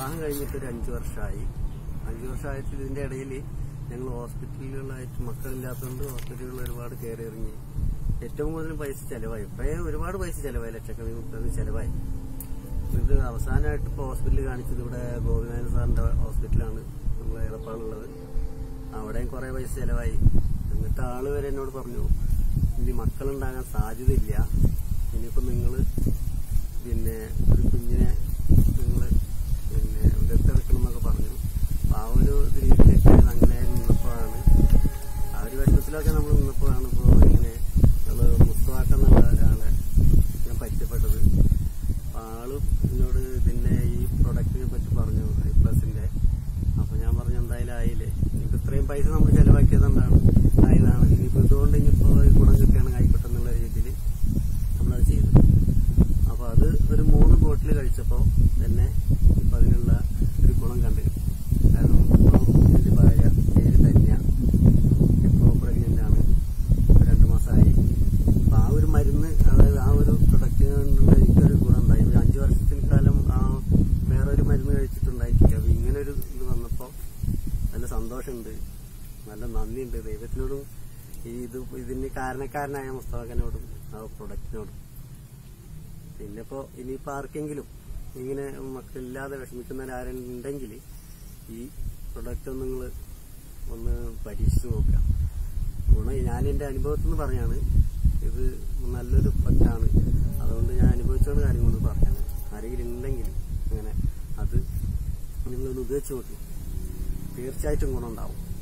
വിവാഹം കഴിഞ്ഞിട്ട് ഒരു അഞ്ചു വർഷമായി അഞ്ചു വർഷമായിട്ട് ഇതിന്റെ ഇടയിൽ ഞങ്ങൾ ഹോസ്പിറ്റലുകളിലായിട്ട് മക്കളില്ലാത്തതുകൊണ്ട് ഹോസ്പിറ്റലുകളിൽ ഒരുപാട് കയറി ഇറങ്ങി ഏറ്റവും കൂടുതൽ പൈസ ചെലവായി ഇപ്പോഴേ ഒരുപാട് പൈസ ചെലവായി ലക്ഷക്കണക്കിന് മുപ്പത് ചെലവായി ഇത് അവസാനമായിട്ട് ഇപ്പോൾ ഹോസ്പിറ്റലിൽ കാണിച്ചത് ഇവിടെ ഗോപിനാഥൻ സാറിന്റെ ഹോസ്പിറ്റലാണ് നമ്മളെ എളപ്പാളുള്ളത് അവിടെയും കുറെ പൈസ ചെലവായി എന്നിട്ട് ആള് വരെ എന്നോട് പറഞ്ഞു ഇനി മക്കളുണ്ടാകാൻ സാധ്യതയില്ല ഇനിയിപ്പോ നിങ്ങള് പിന്നെ ഒരു കുഞ്ഞിനെ നിങ്ങള് പിന്നെ ദത്തെടുക്കണം എന്നൊക്കെ പറഞ്ഞു അപ്പൊ ആ ഒരു രീതിയിലേക്ക് അങ്ങനെ നിന്നപ്പോഴാണ് ആ ഒരു വിഷമത്തിലൊക്കെ നമ്മൾ നിന്നപ്പോഴാണ് ഇപ്പോ ഇങ്ങനെ നമ്മള് മുസ്തവാക്കം എന്നുള്ള ഒരാളെ ഞാൻ പരിചയപ്പെട്ടത് അപ്പൊ ആള് എന്നോട് ഇതിന്റെ ഈ പ്രൊഡക്റ്റിനെ പറ്റി പറഞ്ഞു ഐ പ്ലസിന്റെ അപ്പൊ ഞാൻ പറഞ്ഞു എന്തായാലും ആയില്ലേ ഇനിയിപ്പോ ഇത്രയും പൈസ നമ്മൾ ചെലവാക്കിയതുകൊണ്ടാണ് ആയതാണ് ഇനിയിപ്പോ ഇതുകൊണ്ട് ഇനിയിപ്പോ ഈ ഗുണം കിട്ടുകയാണെങ്കിൽ ആയിക്കോട്ടെ എന്നുള്ള രീതിയിൽ നമ്മളത് ചെയ്തു അപ്പൊ അത് ഒരു മൂന്ന് ബോട്ടിൽ കഴിച്ചപ്പോ തന്നെ ഇപ്പൊ അതിനുള്ള ഒരു ഗുണം കണ്ടു കാരണം ഇപ്പൊ എന്റെ ഭാര്യ പേര് ധന്യ ഇപ്പോ പ്രഗ്നന്റ് ആണ് ഇപ്പൊ രണ്ടു മാസമായി അപ്പൊ ആ ഒരു മരുന്ന് അതായത് ആ ഒരു പ്രൊഡക്റ്റിനുള്ള എനിക്കൊരു ഗുണം ഉണ്ടായി ഒരു അഞ്ചു വർഷത്തിന് കാലം ആ വേറൊരു മരുന്ന് കഴിച്ചിട്ടുണ്ടായിട്ടില്ല അപ്പൊ ഇങ്ങനെ ഒരു ഇത് വന്നപ്പോ നല്ല സന്തോഷമുണ്ട് നല്ല നന്ദിയുണ്ട് ദൈവത്തിനോടും ഈ ഇത് ഇതിന് കാരണക്കാരനായ മുസ്തഫക്കനോടും ആ പ്രൊഡക്റ്റിനോടും പിന്നെ ഇപ്പോ ഇനിയിപ്പോ ആർക്കെങ്കിലും ഇങ്ങനെ മക്കളില്ലാതെ വിഷമിക്കുന്നവരാരുണ്ടെങ്കിൽ ഈ പ്രൊഡക്റ്റ് ഒന്ന് നിങ്ങൾ ഒന്ന് പരീക്ഷിച്ച് നോക്കുക ഗുണം ഞാൻ എന്റെ അനുഭവത്തിൽ നിന്ന് പറയാണ് ഇത് നല്ലൊരു പറ്റാണ് അതുകൊണ്ട് ഞാൻ അനുഭവിച്ചുള്ള കാര്യം കൊണ്ട് പറയാണ് ആരെങ്കിലും ഉണ്ടെങ്കിൽ അങ്ങനെ അത് നിങ്ങളൊന്ന് ഉപയോഗിച്ച് നോക്കി തീർച്ചയായിട്ടും ഗുണം ഉണ്ടാവും